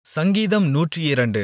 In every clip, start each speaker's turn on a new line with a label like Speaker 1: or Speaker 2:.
Speaker 1: சங்கீதம் நூற்றிரண்டு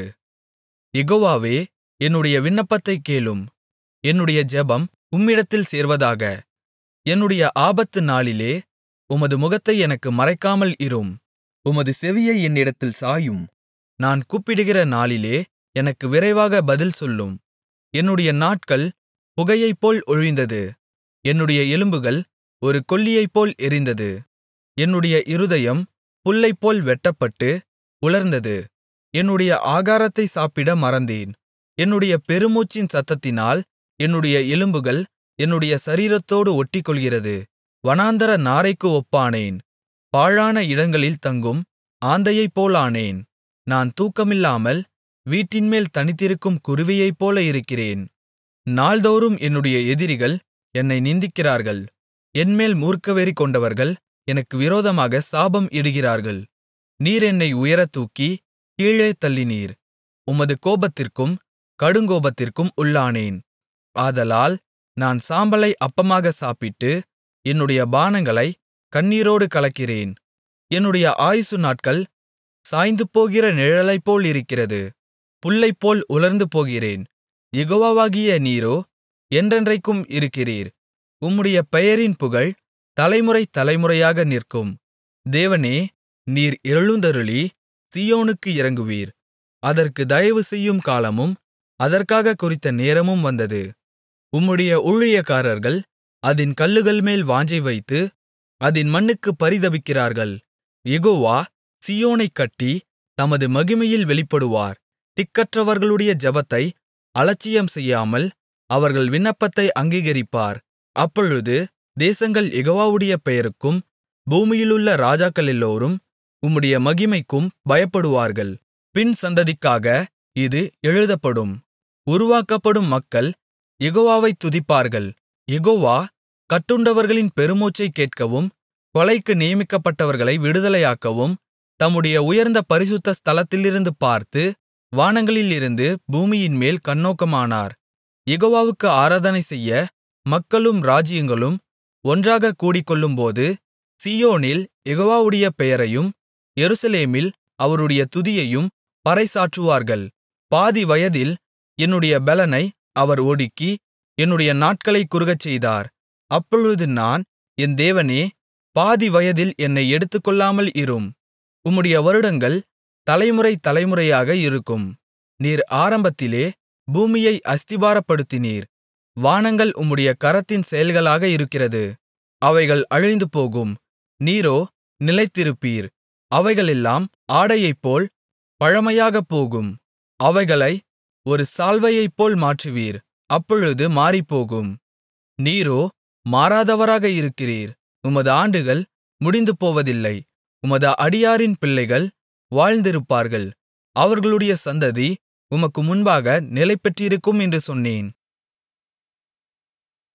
Speaker 1: யெகோவாவே என்னுடைய விண்ணப்பத்தைக் கேளும் என்னுடைய ஜெபம் உம்மிடத்தில் சேர்வதாக என்னுடைய ஆபத்து நாளிலே உமது முகத்தை எனக்கு மறைக்காமல் இரும் உமது செவியை என்னிடத்தில் சாயும் நான் கூப்பிடுகிற நாளிலே எனக்கு விரைவாக பதில் சொல்லும் என்னுடைய நாட்கள் புகையைப்போல் ஒழிந்தது என்னுடைய எலும்புகள் ஒரு கொள்ளியைப்போல் எரிந்தது என்னுடைய இருதயம் புல்லைப்போல் வெட்டப்பட்டு உலர்ந்தது என்னுடைய ஆகாரத்தை சாப்பிட மறந்தேன் என்னுடைய பெருமூச்சின் சத்தத்தினால் என்னுடைய எலும்புகள் என்னுடைய சரீரத்தோடு ஒட்டிக்கொள்கிறது வனாந்தர நாரைக்கு ஒப்பானேன் பாழான இடங்களில் தங்கும் ஆந்தையைப்போலானேன் நான் தூக்கமில்லாமல் வீட்டின்மேல் தனித்திருக்கும் குருவியைப்போல இருக்கிறேன் நாள்தோறும் என்னுடைய எதிரிகள் என்னை நிந்திக்கிறார்கள் என்மேல் மூர்க்கவெறி கொண்டவர்கள் எனக்கு விரோதமாக சாபம் இடுகிறார்கள் நீர் என்னை உயரத் தூக்கி கீழே தள்ளினீர் உமது கோபத்திற்கும் கடுங்கோபத்திற்கும் உள்ளானேன் ஆதலால் நான் சாம்பலை அப்பமாக சாப்பிட்டு என்னுடைய பானங்களை கண்ணீரோடு கலக்கிறேன் என்னுடைய ஆயுசு நாட்கள் சாய்ந்துபோகிற நிழலைப்போலிருக்கிறது புல்லைப்போல் உலர்ந்து போகிறேன் யெகோவாவாகிய நீரோ என்றென்றைக்கும் இருக்கிறீர் உம்முடைய பெயரின் புகழ் தலைமுறை தலைமுறையாக நிற்கும் தேவனே நீர் எழுந்தருளி சீயோனுக்கு இறங்குவீர் அதற்கு தயவு செய்யும் காலமும் அதற்காக குறித்த நேரமும் வந்தது உம்முடைய ஊழியக்காரர்கள் அதின் கல்லுகள்மேல் வாஞ்சை வைத்து அதின் மண்ணுக்குப் பரிதபிக்கிறார்கள் யெகோவா சீயோனைக் கட்டி தமது மகிமையில் வெளிப்படுவார் திக்கற்றவர்களுடைய ஜெபத்தை அலட்சியம் செய்யாமல் அவர்கள் விண்ணப்பத்தை அங்கீகரிப்பார் அப்பொழுது தேசங்கள் யெகோவாவுடைய பெயருக்கும் பூமியிலுள்ள ராஜாக்களெல்லோரும் உம்முடைய மகிமைக்கும் பயப்படுவார்கள் பின் சந்ததிக்காக இது எழுதப்படும் உருவாக்கப்படும் மக்கள் யெகோவாவைத் துதிப்பார்கள் யெகோவா கட்டுண்டவர்களின் பெருமூச்சைக் கேட்கவும் கொலைக்கு நியமிக்கப்பட்டவர்களை விடுதலையாக்கவும் தம்முடைய உயர்ந்த பரிசுத்த ஸ்தலத்திலிருந்து பார்த்து வானங்களிலிருந்து பூமியின்மேல் கண்ணோக்கமானார் யெகோவாவுக்கு ஆராதனை செய்ய மக்களும் ராஜ்ஜியங்களும் ஒன்றாகக் கூடிக்கொள்ளும்போது சீயோனில் யெகோவாவுடைய பெயரையும் எருசலேமில் அவருடைய துதியையும் பறைசாற்றுவார்கள் பாதி வயதில் என்னுடைய பெலனை அவர் ஒடுக்கி என்னுடைய நாட்களைக் குறுகச்செய்தார் அப்பொழுது நான் என் தேவனே பாதி வயதில் என்னை எடுத்துக்கொள்ளாமல் இரும் உம்முடைய வருடங்கள் தலைமுறை தலைமுறையாக இருக்கும் நீர் ஆரம்பத்திலே பூமியை அஸ்திபாரப்படுத்தினீர் வானங்கள் உம்முடைய கரத்தின் செயல்களாக இருக்கிறது அவைகள் அழிந்துபோகும் நீரோ நிலைத்திருப்பீர் அவைகளெல்லாம் ஆடையைப்போல் பழமையாகப் போகும் அவைகளை ஒரு சால்வையைப்போல் மாற்றுவீர் அப்பொழுது மாறிப்போகும் நீரோ மாறாதவராக இருக்கிறீர் உமது ஆண்டுகள் முடிந்துபோவதில்லை உமது அடியாரின் பிள்ளைகள் வாழ்ந்திருப்பார்கள் அவர்களுடைய சந்ததி உமக்கு முன்பாக நிலைபெற்றிருக்கும் என்று சொன்னேன்